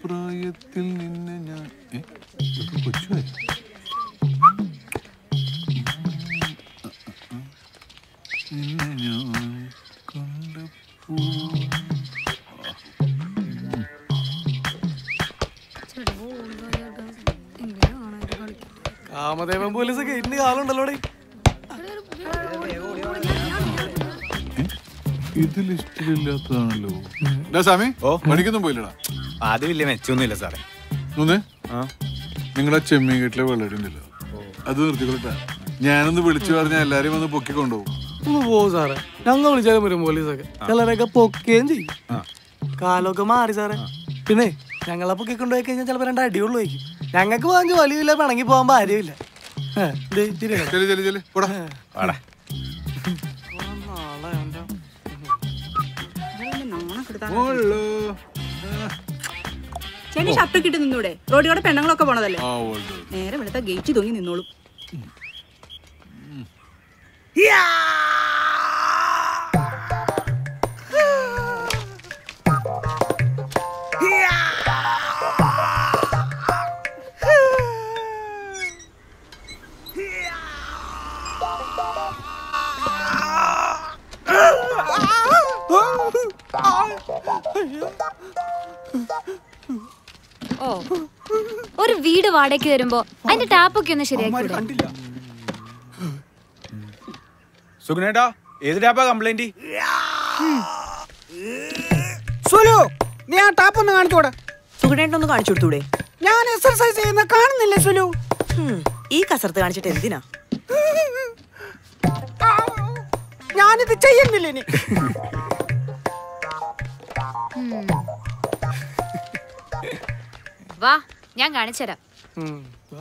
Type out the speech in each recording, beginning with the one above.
പ്രായത്തിൽ നിന്നെ ഞാൻ ഏ, ഇതൊക്കെ കൊച്ചുമായി നിന്നെ ഞാൻ കണ്ടപ്പോൾ കാമദേവൻ പോലീസ് ഗേറ്റിന് കാലുണ്ടല്ലോ ഇത് ലിസ്റ്റിലില്ലാത്തതാണല്ലോ ഡാ സ്വാമി ഓ പണിക്കൊന്നും പോയില്ലടാ അത് വലിയ മെച്ചൊന്നുമില്ല സാറേ ഒന്ന് ആ നിങ്ങളെ ചെമ്മീൻ കെട്ടിലെ വെള്ളടി ഉണ്ടല്ലോ അത് നിർത്തിക്കൊള്ളട്ടെ ഞാനൊന്ന് വിളിച്ചു പറഞ്ഞാൽ എല്ലാരെയും വന്ന് പൊക്കി കൊണ്ടുപോകും ഒന്ന് പോകും സാറേ ഞങ്ങൾ വിളിച്ചാലും വരും പോലീസൊക്കെ ചിലരൊക്കെ പൊക്കുകയും ചെയ്യും കാലമൊക്കെ മാറി സാറേ പിന്നെ ഞങ്ങളെ പൊക്കി കൊണ്ടുപോയി കഴിഞ്ഞാൽ ചിലപ്പോൾ രണ്ട് അടിയുള്ളൂ വയ്ക്കും ഞങ്ങൾക്ക് വാങ്ങിച്ച് വലിയില്ല പിണങ്ങി പോകാൻ ഭാര്യമില്ല ഏ, ദേ, ശരിയാണ്. ചെല്ലു ചെല്ലു ചെല്ലു പോടാ വാടാ നാളെ എൻ്റെ മോളോ. ചേട്ടൻ ഷർട്ട് കിട്ടി നിന്നൂടെ റോഡിലൂടെ പെണ്ണുങ്ങളൊക്കെ പോണതല്ലേ ആ ഓൾഡ് നേരെ വെളുത്ത ഗേറ്റ് തൂങ്ങി നിന്നോളും ഓ ഒരു വീട് വാടകയ്ക്ക് വരുമ്പോ അതിന്റെ ടാപ്പൊക്കെ ഒന്ന് ശരിയാക്കി സുഗുണേട്ടാ ഏത് ടാപ്പാ കംപ്ലൈന്റ് സുലു നീ ആ ടാപ്പ് ഒന്ന് കാണിച്ചോടെ സുഖനേട്ടൊന്ന് കാണിച്ചു കൊടുത്തൂടെ ഞാൻ എക്സർസൈസ് ചെയ്യുന്ന കാണുന്നില്ലേ സുലു ഹും, ഈ കസർത്ത് കാണിച്ചിട്ട് എന്തിനാ ഞാനിത് ചെയ്യുന്നില്ല ഇനി വാ ഞാൻ കാണിച്ചുതരാം ഉം, വാ.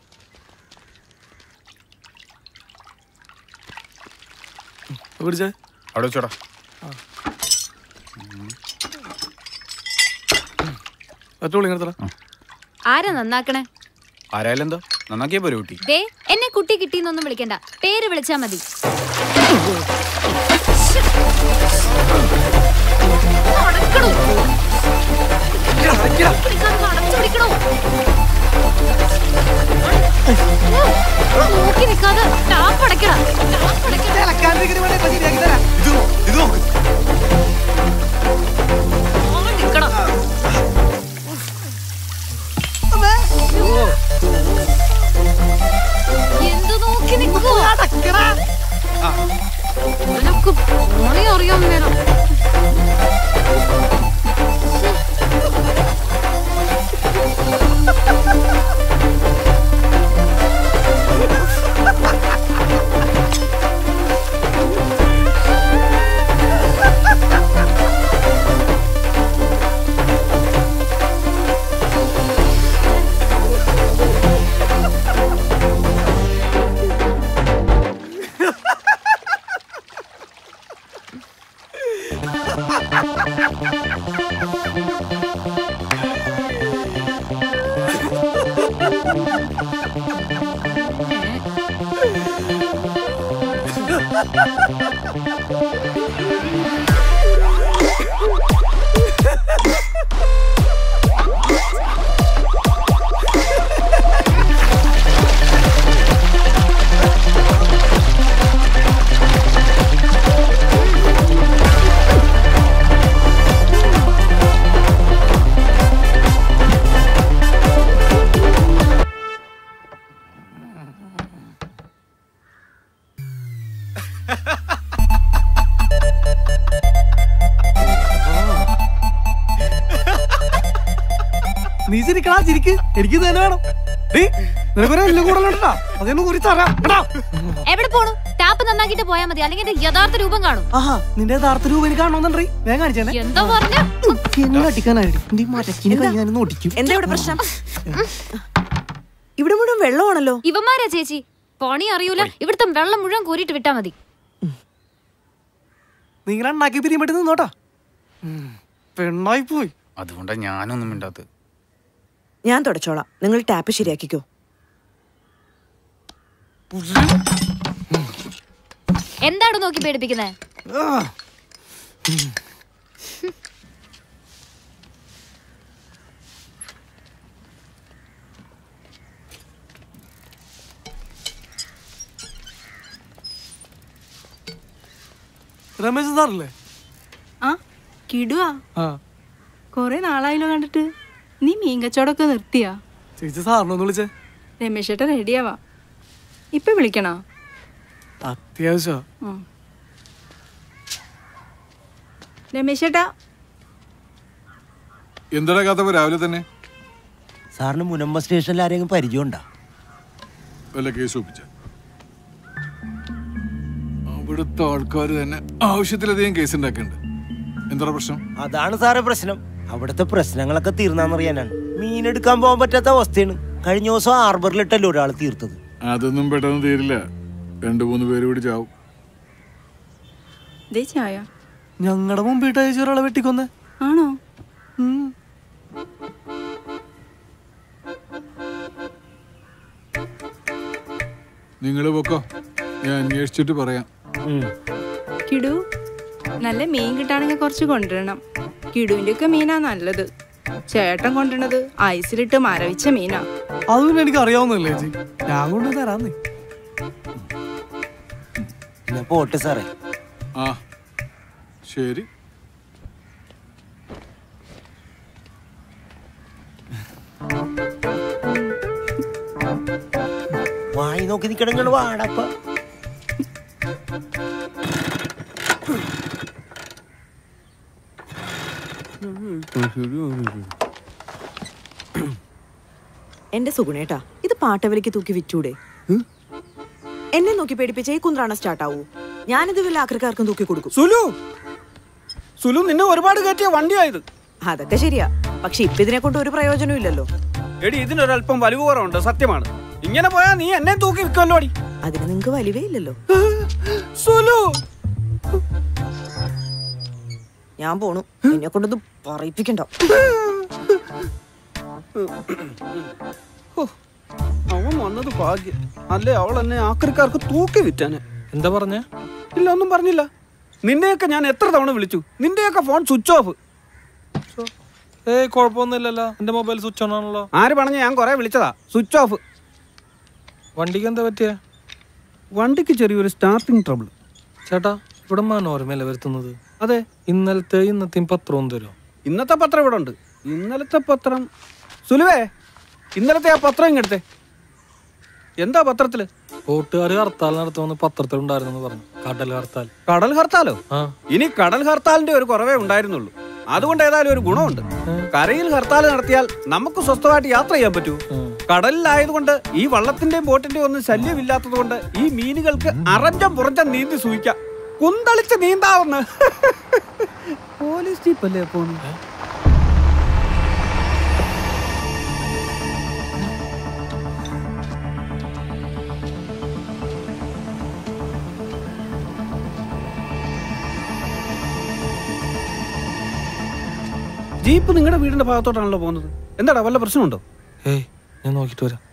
ഇത് പിടിച്ചേ അവിടെ വെച്ചോടാ ഒറ്റ വിളി ഇങ്ങനത്തെ ആരാ നന്നാക്കണേ ആരായാലും എന്താ നന്നാക്കിയാ പോരെ കുട്ടി ദേ എന്നെ കുട്ടി കിട്ടിയെന്നൊന്നും വിളിക്കണ്ട പേര് വിളിച്ചാ മതി നടക്കണോ? പിടിക്കാതെ അടച്ചു പിടിക്കണോ? നോക്കി നിൽക്കാതെ ടാപ്പ് അടയ്ക്കടാ. ടാപ്പ് അടയ്ക്കടാ. ഓൻ നിക്കണം. എന്ത് നോക്കി നിൽക്കുവാ നിനക്ക് പണി അറിയാൻ വേണം നീ ചിരിക്കടാ ചിരിക്ക് എനിക്ക് ഇത് തന്നെ വേണം ഡീ നിനക്കൊരു എല്ലാം കൂടുതലുണ്ടാ അതൊന്നും കുറിച്ച് അറിയാം കേട്ടോ എവിടെ പോണു ടാപ്പ് നന്നാക്കിട്ട് പോയാ മതി അല്ലെങ്കിൽ എന്റെ യഥാർത്ഥ രൂപം കാണും ആഹാ നിന്റെ യഥാർത്ഥ രൂപ എനിക്ക് കാണണമെന്നുണ്ടേ വേഗം കാണിച്ചേ എന്താ പറഞ്ഞ എന്നെ അടിക്കാനായിട്ട് നീ മരക്കിന് കൈ ഞാനൊന്ന് ഒടിക്കും എന്താ ഇവിടെ പ്രശ്നം ഇവിടെ മുഴുവൻ വെള്ളമാണല്ലോ ഇവന്മാരാ ചേച്ചി പണി അറിയൂല ഇവിടുത്തെ വെള്ളം മുഴുവൻ കോരിയിട്ട് വിട്ടാ മതി നിങ്ങൾ ഉണ്ടാക്കി പിരിയുമ്പോട്ട് നിന്നോട്ടാ ഉം, പെണ്ണായി പോയി അതുകൊണ്ടാ ഞാനൊന്നും മിണ്ടാത്തത് ഞാൻ തുടച്ചോളാം നിങ്ങൾ ടാപ്പ് ശരിയാക്കിക്കോ എന്താണ് നോക്കി പേടിപ്പിക്കുന്നത് ആ. രമേശ് സാറല്ലേ ആ കിടുവാ ആ കൊറേ നാളായല്ലോ കണ്ടിട്ട് നീ മീൻ കച്ചവടമൊക്കെ നിർത്തിയാ ചേച്ചി സാറിനൊന്ന് വിളിച്ചേ രമേശ് ചേട്ടൻ റെഡിയാവാ ഇപ്പൊ വിളിക്കണോ അത്യാവശ്യം ഉം. രമേശ് ചേട്ടാ എന്താടാ കഥ രാവിലെ തന്നെ സാറിന് മുനമ്പ സ്റ്റേഷനിൽ ആരെങ്കിലും പരിചയമുണ്ടോ വല്ല കേസ് ഒപ്പിച്ച അവിടുത്തെ ആൾക്കാർ തന്നെ ആവശ്യത്തിലധികം കേസ് ഉണ്ടാക്കുന്നുണ്ട് എന്താ പ്രശ്നം അതാണ് സാറേ പ്രശ്നം അവിടുത്തെ പ്രശ്നങ്ങളൊക്കെ തീർന്നാന്നറിയാനാണ് മീനെടുക്കാൻ പോകാൻ പറ്റാത്ത അവസ്ഥയാണ് കഴിഞ്ഞ ദിവസം ഹാർബറിലിട്ടല്ലോ ഒരാൾ തീർത്തത് അതൊന്നും പെട്ടെന്ന് തീരില്ല രണ്ടു മൂന്ന് പേര് കൂടി ചാവും ദേ ചായ ഞങ്ങളുടെ മുമ്പിട്ട് അയച്ച ഒരാളെ വെട്ടിക്കൊന്നേ ആണോ ഉം. നിങ്ങൾ പൊക്കോ ഞാൻ അന്വേഷിച്ചിട്ട് പറയാം കിടു നല്ല മീൻ കിട്ടാണെങ്കിൽ കുറച്ച് കൊണ്ടുവരണം കിടുവിന്റെ ഒക്കെ മീനാ നല്ലത് ചേട്ടൻ കൊണ്ടുവരണത് ഐസിലിട്ട് മരവിച്ച മീനാ അത് പിന്നെ എനിക്ക് അറിയാവുന്നല്ലേ ചേച്ചി ഞാൻ കൊണ്ട് തരാന്നേ എന്നാ പോട്ടെ സാറേ ആ ശരി വായി നോക്കി നിൽക്കണങ്ങൾ വാടപ്പ എന്റെ സുഗുണേട്ടാ ഇത് പാട്ടവലിക്ക് തൂക്കി വിറ്റൂടെ എന്നെ നോക്കി പേടിപ്പിച്ച ഈ കുന്ത്രാണ സ്റ്റാർട്ട് ആവൂ ഞാനിത് വല്ല ആക്രിക്കാർക്കും തൂക്കി കൊടുക്കും സുലു സുലു നിന്നെ ഒരുപാട് കയറ്റിയ വണ്ടിയായത് അതൊക്കെ ശരിയാ പക്ഷെ ഇപ്പൊ ഇതിനെ കൊണ്ട് ഒരു പ്രയോജനവും ഇല്ലല്ലോ എടി ഇതിനൊരല്പം വലിവ് കുറവുണ്ട് സത്യമാണ് ഇങ്ങനെ പോയാ നീ എന്നെ തൂക്കി വിൽക്കുമല്ലോ അടി അതിന് നിങ്ങക്ക് വലിവേ ഇല്ലല്ലോ സുലു ഞാൻ പോണു എന്നെ കൊണ്ടൊന്നും പറയിപ്പിക്കണ്ട ഹോ, അവൻ വന്നത് ഭാഗ്യം അല്ലേ അവൾ എന്നെ ആക്രിക്കാർക്ക് തൂക്കി വിറ്റാനെ എന്താ പറഞ്ഞ ഇല്ല ഒന്നും പറഞ്ഞില്ല നിന്നെയൊക്കെ ഞാൻ എത്ര തവണ വിളിച്ചു നിന്റെയൊക്കെ ഫോൺ സ്വിച്ച് ഓഫ് ഏയ് കുഴപ്പമൊന്നുമില്ലല്ലോ എന്റെ മൊബൈൽ സ്വിച്ച് ഓൺ ആണല്ലോ ആര് പറഞ്ഞ ഞാൻ കുറെ വിളിച്ചതാ സ്വിച്ച് ഓഫ് വണ്ടിക്ക് എന്താ പറ്റിയ വണ്ടിക്ക് ചെറിയൊരു സ്റ്റാർട്ടിങ് ട്രബിൾ ചേട്ടാ ഇവിടെ മനോരമയല്ലേ വരുത്തുന്നത് അതെ ഇന്നലത്തെ ഇന്നത്തെയും പത്രവും തരുമോ ഇന്നത്തെ പത്രം ഇവിടെ ഉണ്ട് ഇന്നലത്തെ പത്രം സുലുവേ ഇന്നലത്തെ ആ പത്രം ഇങ്ങെടുത്തെ എന്താ പത്രത്തില് കൂട്ടുകാർ ഹർത്താൽ നടത്തുമെന്ന് പത്രത്തിൽ ഉണ്ടായിരുന്നു പറഞ്ഞു കടൽ ഹർത്താൽ കടൽ ഹർത്താലോ ആ ഇനി കടൽ ഹർത്താലിന്റെ ഒരു കുറവേ ഉണ്ടായിരുന്നുള്ളൂ അതുകൊണ്ട് ഏതായാലും ഒരു ഗുണമുണ്ട് കരയിൽ ഹർത്താൽ നടത്തിയാൽ നമുക്ക് സ്വസ്ഥമായിട്ട് യാത്ര ചെയ്യാൻ പറ്റൂ കടലിലായതുകൊണ്ട് ഈ വള്ളത്തിന്റെയും ബോട്ടിന്റെയും ഒന്നും ശല്യമില്ലാത്തത് കൊണ്ട് ഈ മീനുകൾക്ക് അറഞ്ചം പുറഞ്ചം നീന്തി സൂയിക്കാം കുന്തളിച്ച് നീന്താവുന്ന പോലീസ് ജീപ്പല്ലേ പോണു ജീപ്പ് നിങ്ങളുടെ വീടിന്റെ ഭാഗത്തോട്ടാണല്ലോ പോകുന്നത് എന്താടാ വല്ല പ്രശ്നമുണ്ടോ ഏയ് ഞാൻ നോക്കിട്ട് വരാം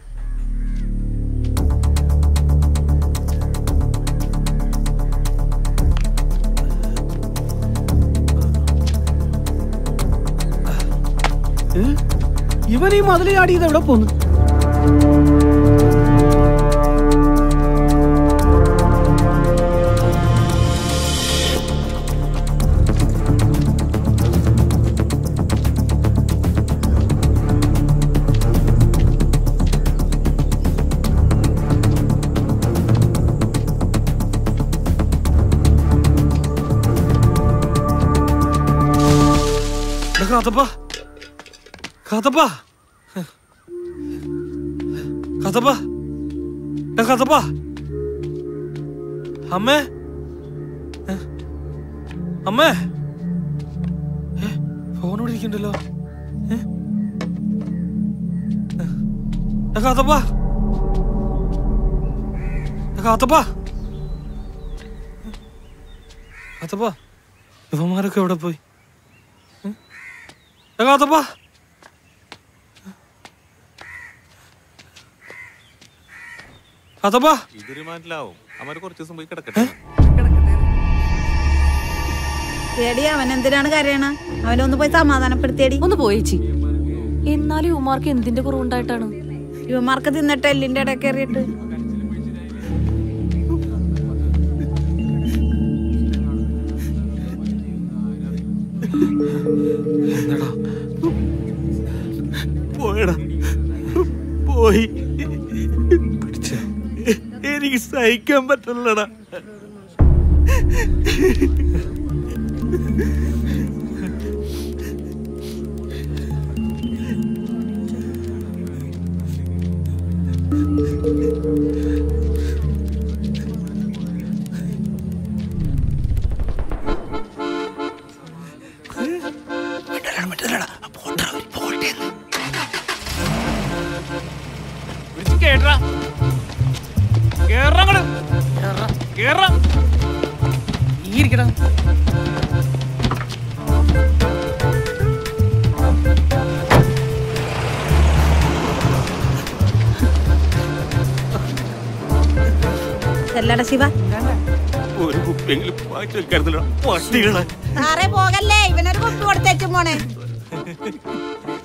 ഏ? ഇവൻ ഈ മതിൽ ചാടിയത് എവിടെ പോന്നു കാത്തപ്പാ കാത്തപ്പാ കാത്തപ്പാ കാത്തപ്പാ അമ്മേ ഏ? അമ്മേ ഏ? ഫോൺ ഇവിടെ ഇരിക്കണ്ടല്ലോ ഏ? ഏ? ഏ, കാത്തപ്പാ ഏ, കാത്തപ്പാ കാത്തപ്പാ ഇവന്മാരൊക്കെ എവിടെ പോയി ഏ, കാത്തപ്പാ കാത്തപ്പാ ഇതൊരു മനസ്സിലാവും അവര് കുറച്ച് ദിവസം പോയി കിടക്കട്ടെ പേടി അവൻ എന്തിനാണ് കരയണ അവനൊന്ന് പോയി സമാധാനപ്പെടുത്തിയടി ഒന്ന് പോയേച്ചി എന്നാലും ഉമാർക്ക് എന്തിന്റെ കുറവുണ്ടായിട്ടാണ് ഇവന്മാർക്ക് തിന്നിട്ട് എല്ലിന്റെ ഇടയിൽ കയറിയിട്ട് സഹിക്കാൻ പറ്റില്ലടാ കേട്ടാ കേറങ്ങട് കേറ ഇരിക്കടാ അല്ലടാ ശിവ ഒരു കുപ്പിയെങ്കിലും മാറ്റി വെക്കരുതല്ലോ പട്ടികളെ സാറേ പോകല്ലേ ഇവനൊരു കുപ്പി കൊടുത്തേച്ചും പോണേ